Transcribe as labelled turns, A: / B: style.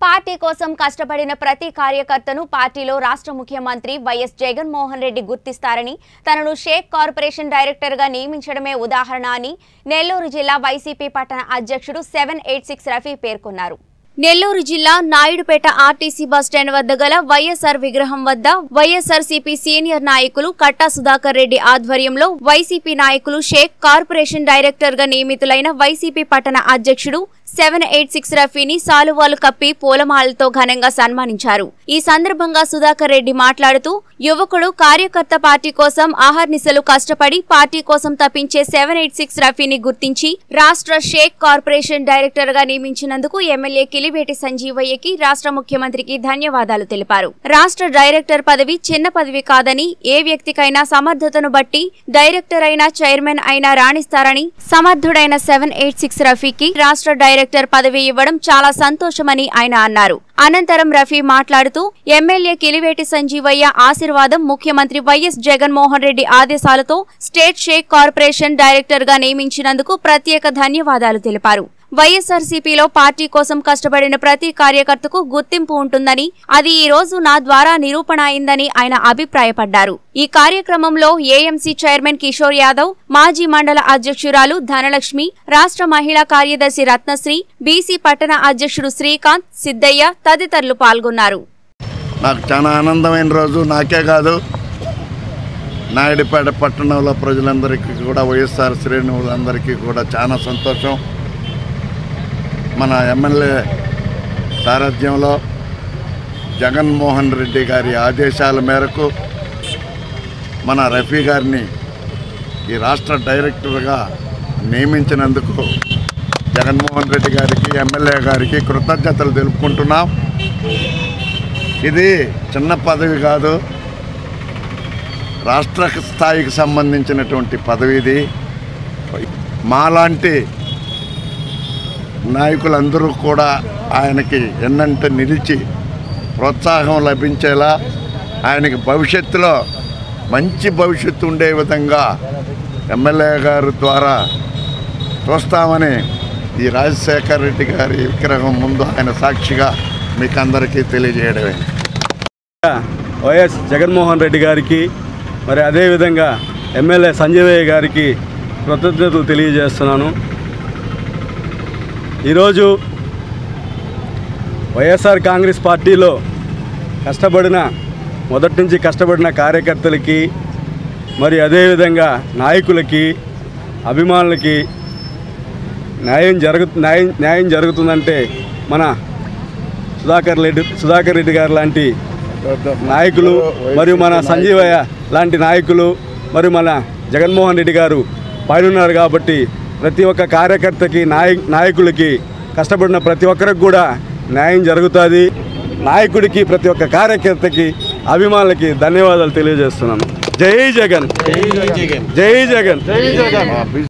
A: party కోసం కష్టపడిన ప్రతి కార్యకర్తను పార్టీలో రాష్ట్ర ముఖ్యమంత్రి వైఎస్ జగన్మోహన్ రెడ్డి గుర్తిస్తారని తనను షేక్ కార్పొరేషన్ డైరెక్టర్గా నియమించడమే ఉదాహరణ అని నెల్లూరు జిల్లా వైసీపీ పట్టణ అధ్యక్షుడు సెవెన్ ఎయిట్ సిక్స్ రఫీ పేర్కొన్నారు నెల్లూరు జిల్లా నాయుడుపేట ఆర్టీసీ బస్టాండ్ వద్ద గల వైఎస్ఆర్ విగ్రహం వద్ద వైఎస్ఆర్ సిపి సీనియర్ నాయకులు కట్టా సుధాకర్ రెడ్డి ఆధ్వర్యంలో వైసీపీ నాయకులు షేక్ కార్పొరేషన్ డైరెక్టర్ గా నియమితులైన వైసీపీ పట్టణ అధ్యక్షుడు సెవెన్ ఎయిట్ సిక్స్ రఫీని సాలువాలు కప్పి పూలమాలతో ఘనంగా సన్మానించారు ఈ సందర్భంగా సుధాకర్ రెడ్డి మాట్లాడుతూ యువకుడు కార్యకర్త పార్టీ కోసం ఆహర్నిశలు కష్టపడి పార్టీ కోసం తప్పించే సెవెన్ ఎయిట్ సిక్స్ రఫీని గుర్తించి రాష్ట్ర షేక్ కార్పొరేషన్ డైరెక్టర్ గా నియమించినందుకు ఎమ్మెల్యే కిలివేటి సంజీవయ్యకి రాష్ట్ర ముఖ్యమంత్రికి ధన్యవాదాలు తెలిపారు రాష్ట్ర డైరెక్టర్ పదవి చిన్న పదవి కాదని ఏ వ్యక్తికైనా సమర్థతను బట్టి డైరెక్టర్ అయినా చైర్మన్ అయినా రాణిస్తారని సమర్థుడైన సెవెన్ ఎయిట్ సిక్స్ రఫీకి రాష్ట్ర డైరెక్టర్ పదవి ఇవ్వడం చాలా సంతోషమని ఆయన అన్నారు అనంతరం రఫీ మాట్లాడుతూ ఎమ్మెల్యే కిలివేటి సంజీవయ్య ఆశీర్వాదం ముఖ్యమంత్రి వైఎస్ జగన్మోహన్ రెడ్డి ఆదేశాలతో స్టేట్ షేక్ కార్పొరేషన్ డైరెక్టర్ గా నియమించినందుకు ప్రత్యేక ధన్యవాదాలు తెలిపారు వైఎస్ఆర్సీపీలో పార్టీ కోసం కష్టపడిన ప్రతి కార్యకర్తకు గుర్తింపు ఉంటుందని అది ఈ రోజు నా ద్వారా నిరూపణ అయిందని ఆయన అభిప్రాయపడ్డారు ఈ కార్యక్రమంలో ఏఎంసీ చైర్మన్ కిషోర్ యాదవ్ మాజీ మండల అధ్యక్షురాలు ధనలక్ష్మి రాష్ట్ర మహిళా కార్యదర్శి రత్నశ్రీ బీసీ పట్టణ అధ్యక్షుడు శ్రీకాంత్ సిద్దయ్య తదితరులు పాల్గొన్నారు
B: నాకు చాలా ఆనందమైన రోజు నాకే కాదు నాయుడుపేట పట్టణంలో ప్రజలందరికీ కూడా వైఎస్ఆర్ శ్రేణువులందరికీ కూడా చాలా సంతోషం మన ఎమ్మెల్యే సారథ్యంలో జగన్మోహన్ రెడ్డి గారి ఆదేశాల మేరకు మన రఫీ గారిని ఈ రాష్ట్ర డైరెక్టర్గా నియమించినందుకు జగన్మోహన్ రెడ్డి గారికి ఎమ్మెల్యే గారికి కృతజ్ఞతలు తెలుపుకుంటున్నాం ఇది చిన్న పదవి కాదు రాష్ట్ర స్థాయికి సంబంధించినటువంటి పదవి ఇది మాలాంటి నాయకులందరూ కూడా ఆయనకి ఎన్నంట నిలిచి ప్రోత్సాహం లభించేలా ఆయనకి భవిష్యత్తులో మంచి భవిష్యత్తు ఉండే విధంగా ఎమ్మెల్యే గారి ద్వారా చూస్తామని ఈ రాజశేఖర్ రెడ్డి గారి విగ్రహం ముందు ఆయన సాక్షిగా మీకు అందరికీ తెలియజేయడమే
C: వైఎస్ జగన్మోహన్ రెడ్డి గారికి మరి అదేవిధంగా ఎమ్మెల్యే సంజయ్ గారికి కృతజ్ఞతలు తెలియజేస్తున్నాను ఈరోజు వైఎస్ఆర్ కాంగ్రెస్ పార్టీలో కష్టపడిన మొదటి నుంచి కష్టపడిన కార్యకర్తలకి మరి అదేవిధంగా నాయకులకి అభిమానులకి న్యాయం జరుగు న్యాయం న్యాయం జరుగుతుందంటే మన సుధాకర్ రెడ్డి సుధాకర్ రెడ్డి గారు లాంటి నాయకులు మరియు మన సంజీవయ్య లాంటి నాయకులు మరియు మన జగన్మోహన్ రెడ్డి గారు పైనున్నారు కాబట్టి ప్రతి ఒక్క కార్యకర్తకి నాయ నాయకులకి కష్టపడిన ప్రతి ఒక్కరికి కూడా న్యాయం జరుగుతుంది నాయకుడికి ప్రతి ఒక్క కార్యకర్తకి అభిమానులకి ధన్యవాదాలు తెలియజేస్తున్నాను జై జగన్ జై జగన్ జై జగన్